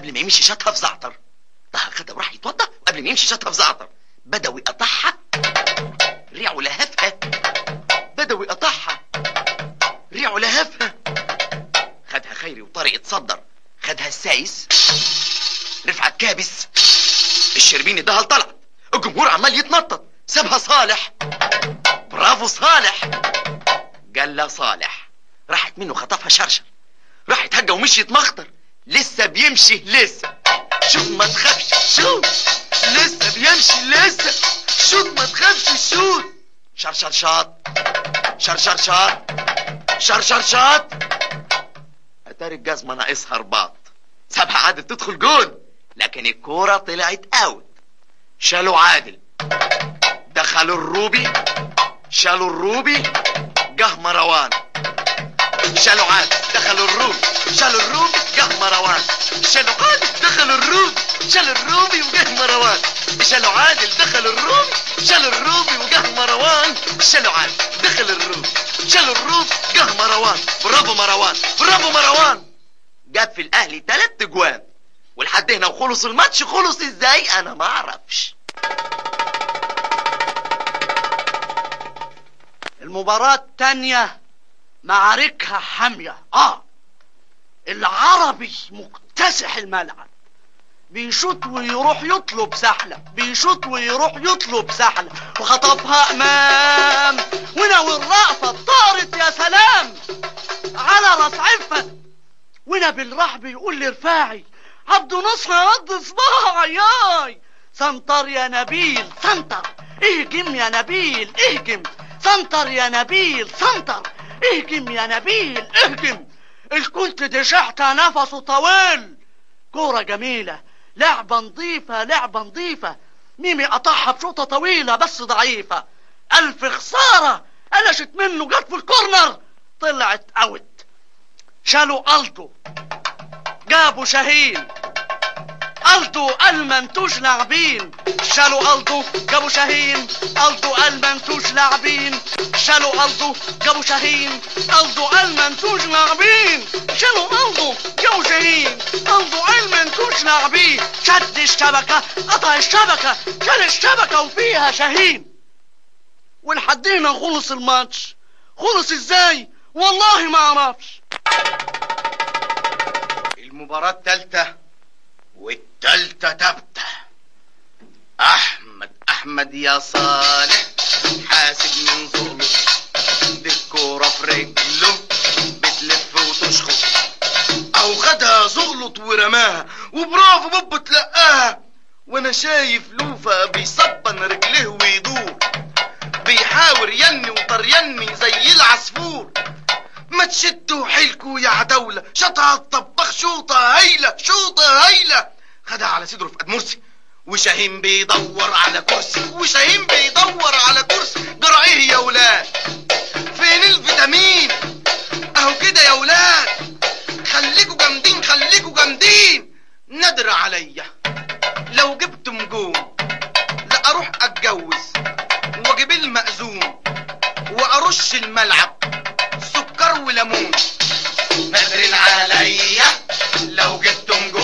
قبل ما يمشي شاتها في زعتر طه خدها وراح يتوضى وقبل ما يمشي شاتها في زعتر بدوي قطعها ريعه لهفها بدوي قطعها ريعه لهفها خدها خيري وطارق اتصدر خدها السايس رفعت كابس الشربيني ده طلعت الجمهور عمال يتنطط سابها صالح برافو صالح قال لا صالح راحت منه خطفها شرشر راح يتهجى ومشي يتمخطر لسه بيمشي لسه شوف ما تخافش شوت لسه بيمشي لسه شوت ما تخافش شوت شرشر شاط شرشر شاط شرشر شاط اتاري الجزمه ناقصها رباط سابها عادل تدخل جون لكن الكوره طلعت اوت شالوا عادل دخلوا الروبي شالوا الروبي جه مروان شالوا عادل دخلوا الروبي شالوا الروبي جه مروان شالوا عادل دخلوا الروبي شالوا الروبي وجه مروان شالوا عادل دخلوا الروبي شالوا الروبي وجه مروان شالوا عادل دخل الروبي شالوا الروبي جه مروان برافو مروان برافو مروان جاب في الاهلي تلات اجوان ولحد هنا وخلص الماتش خلص ازاي انا ما اعرفش المباراة التانية معاركها حامية اه العربي مكتسح الملعب بيشوط ويروح يطلب سحلة بيشوط ويروح يطلب سحلة وخطفها امام ونا والرأفة طارت يا سلام على راس عفة ونا بالراح بيقول لرفاعي عبد نصر رد صباعي ياي سنتر يا نبيل سنتر اهجم يا نبيل اهجم سنتر يا نبيل سنتر اهجم يا نبيل اهجم الكنت دي شحتة نفسه طويل كورة جميلة لعبة نظيفة لعبة نظيفة ميمي قطعها بشوطة طويلة بس ضعيفة ألف خسارة قلشت منه جت في الكورنر طلعت اوت شالوا ألدو جابوا شاهين ألدو المنتوش لاعبين شالوا ألدو جابوا شاهين ألدو المنتوش لاعبين شالوا ألدو جابوا شاهين ألدو المنتوش لاعبين شالوا ألدو جابوا شاهين ألدو المنتوش لاعبين شد الشبكة قطع الشبكة شال الشبكة وفيها شاهين ولحد هنا خلص الماتش خلص ازاي والله ما اعرفش المباراة التالتة والتالتة تابتة أحمد أحمد يا صالح حاسب من ظلمه دي الكورة في رجله بتلف وتشخط أو خدها زغلط ورماها وبرافو بابا تلقاها وأنا شايف لوفا بيصبن رجليه ويدور بيحاور يني وطريني زي العصفور ما تشدوا حيلكوا يا عدولة شطها الطباخ شوطة هايلة شوطة هايلة خدها على صدره في قد مرسي وشاهين بيدور على كرسي وشاهين بيدور على كرسي جرى ايه يا ولاد فين الفيتامين اهو كده يا ولاد خليكوا جامدين خليكوا جامدين نادر عليا لو جبتم جون لا اروح اتجوز واجيب المأذون وارش الملعب سكر وليمون نادرين عليا لو جبتم